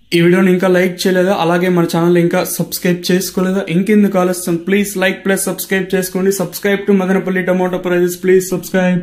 ఈ వీడియోని ఇంకా లైక్ చేయలేదా అలాగే మన ఛానల్ ఇంకా సబ్స్క్రైబ్ చేసుకోలేదా ఇంకెందుకు ఆలస్యం ప్లీజ్ లైక్ ప్లస్ సబ్స్క్రైబ్ చేసుకోండి subscribe to Madanapalle tomato prices please subscribe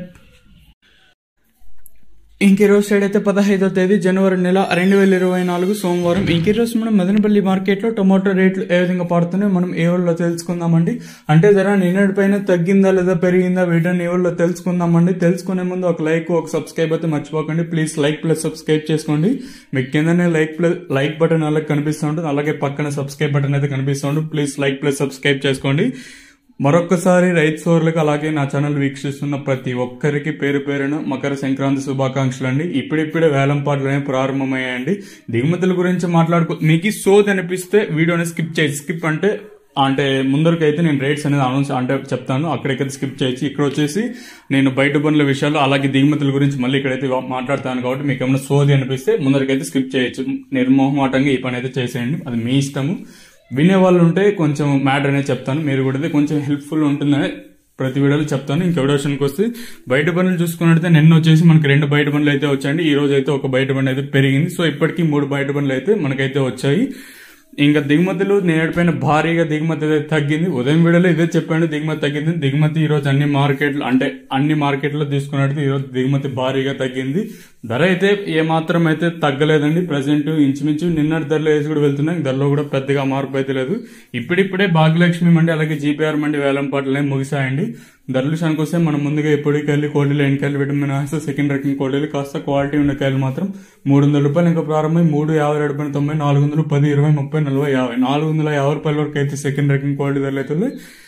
ఇంక రోజు సైడ్ అయితే పదహైదో తేదీ జనవరి నెల రెండు వేల ఇరవై నాలుగు సోమవారం ఇంక రోజు మనం మదనపల్లి మార్కెట్లో టొమాటో రేట్లు ఏ విధంగా పడుతున్నాయో మనం ఏ ఊళ్ళో తెలుసుకుందామండి అంటే ధర నిన్నటి పైన తగ్గిందా లేదా పెరిగిందా వీటిని ఏ ఊళ్ళో తెలుసుకుందామండి తెలుసుకునే ముందు ఒక లైక్ ఒక సబ్స్క్రైబ్ అయితే మర్చిపోకండి ప్లీజ్ లైక్ ప్లస్ సబ్స్క్రైబ్ చేసుకోండి మీకు కిందనే లైక్ ప్లస్ లైక్ బటన్ అలాగే కనిపిస్తూ ఉంటుంది అలాగే పక్కన సబ్స్క్రైబ్ బటన్ అయితే కనిపిస్తూ ఉంటుంది ప్లీజ్ లైక్ ప్లస్ సబ్స్క్రైబ్ చేసుకోండి మరొకసారి రైతు సోర్లకు అలాగే నా ఛానల్ వీక్షిస్తున్న ప్రతి ఒక్కరికి పేరు పేరున మకర సంక్రాంతి శుభాకాంక్షలు అండి ఇప్పుడిప్పుడే వేలం పాటలు అనేవి ప్రారంభమయ్యాయండి దిగుమతుల గురించి మాట్లాడుకో మీకు సోది అనిపిస్తే వీడియోని స్కిప్ చేసి స్కిప్ అంటే అంటే ముందరకైతే నేను రేట్స్ అనేది అనౌన్స్ అంటే చెప్తాను అక్కడికైతే స్కిప్ చేయొచ్చు ఇక్కడ వచ్చేసి నేను బయట పనుల విషయాలు అలాగే దిగుమతుల గురించి మళ్ళీ ఇక్కడైతే మాట్లాడతాను కాబట్టి మీకు ఏమైనా సోది అనిపిస్తే ముందరకైతే స్కిప్ చేయొచ్చు నిర్మోహమాటంగా ఈ పని అయితే చేసేయండి అది మీ ఇష్టము వినే వాళ్ళు ఉంటే కొంచెం మ్యాటర్ అనేది చెప్తాను మీరు కూడా కొంచెం హెల్ప్ఫుల్ ఉంటుందని ప్రతి వీడియోలో చెప్తాను ఇంకా విడోషన్కి వస్తే బయట పనులు చూసుకున్నట్టయితే నిన్న వచ్చేసి మనకి రెండు బయట పనులు అయితే వచ్చాయండి ఈ రోజు అయితే ఒక బయట పని అయితే పెరిగింది సో ఇప్పటికీ మూడు బయట పనులు అయితే మనకైతే వచ్చాయి ఇంకా దిగుమతులు నేడిపోయిన భారీగా దిగుమతి అయితే తగ్గింది ఉదయం వీడియోలో ఇదే చెప్పాను దిగుమతి తగ్గింది దిగుమతి ఈ రోజు అన్ని మార్కెట్లు అంటే అన్ని మార్కెట్లో తీసుకున్నట్టు ఈ రోజు దిగుమతి భారీగా తగ్గింది ధర అయితే ఏ మాత్రం అయితే తగ్గలేదండి ప్రజెంట్ ఇంచుమించు నిన్నటి ధరలు వేసి కూడా వెళ్తున్నాయి ధరలో కూడా పెద్దగా మార్పు అయితే లేదు ఇప్పుడిప్పుడే భాగ్యలక్ష్మి మండి అలాగే జీపీఆర్ మండి వేలం పాటలు ముగిసాయండి ధరల విషయానికి వస్తే మనం ముందుగా ఎప్పటికెళ్ళి కోడిలు ఎండకాయలు విటమిన్ ఆస్తే సెకండ్ రకం కోడిలు కాస్త క్వాలిటీ ఉన్న కాయలు మాత్రం మూడు వందల రూపాయలు ఇంకా ప్రారంభమై మూడు యాభై రెండు పైన తొంభై నాలుగు వందలు పది ఇరవై ముప్పై నలభై యాభై నాలుగు వందల యాభై రూపాయల వరకు అయితే సెకండ్ రకం క్వాలిటీ ధరలు అయితే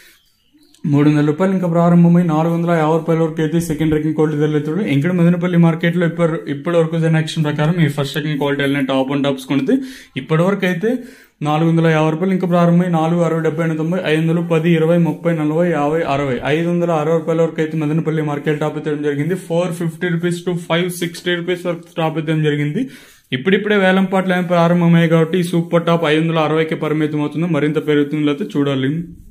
మూడు వందల రూపాయలు ఇంకా ప్రారంభమై నాలుగు వందల యాభై రూపాయల వరకు అయితే సెకండ్ రకం క్వాలిటీ ధరలు అయితే ఇక్కడ మదనపల్లి మార్కెట్లో ఇప్పటి ఇప్పటి వరకు జనరేషన్ ప్రకారం ఈ ఫస్ట్ రకం క్వాలిటీ వెళ్ళిన టాప్ అండ్ టాప్స్ కొనితే ఇప్పటి వరకు అయితే నాలుగు వందల యాభై రూపాయలు ఇంకా ప్రారంభమై నాలుగు అరవై డెబ్బై ఎనిమిది తొంభై ఐదు వందలు పది ఇరవై ముప్పై నలభై యాభై అరవై ఐదు వందల అరవై రూపాయల వరకు అయితే మదనపల్లి మార్కెట్ టాప్ అయితే జరిగింది four fifty rupees to five sixty rupees వరకు టాప్ అయితే జరిగింది ఇప్పుడిప్పుడే వేలం పాటలు ఏమి ప్రారంభమయ్యాయి కాబట్టి ఈ సూపర్ టాప్ ఐదు వందల అరవైకి పరిమితం అవుతుందో మరింత పెరుగుతుందో అయితే చూడాలి